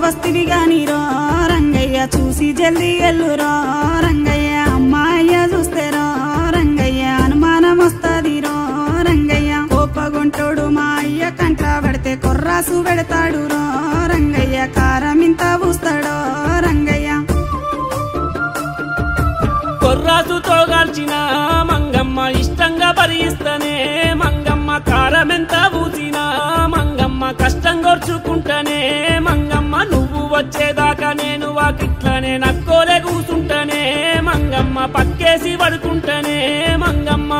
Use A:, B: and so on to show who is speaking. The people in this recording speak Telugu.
A: వస్తివి గాని రో రంగయ్య చూసి జల్దీ ఎల్లురో రంగయ్య అమ్మాయ్య చూస్తే రో రంగయ్య అనుమానం వస్తది రో రంగయ్య కోపగుంటోడు మా అయ్య కంట పడితే కొర్రాసు పెడతాడు రో రంగయ్య కారం ఇంత పూస్తాడో రంగయ్య
B: కొర్రాసుతో గాల్చిన మంగమ్మ ఇష్టంగా భరిస్తనే మంగమ్మ కారమెంత పూసినా మంగమ్మ కష్టం గొర్చుకుంటనే మంగమ్మ నువ్వు వచ్చేదాకా నేను వాకిట్లనే నక్కోలే కూసుంటనే మంగమ్మ పక్కేసి పడుకుంటనే మంగమ్మ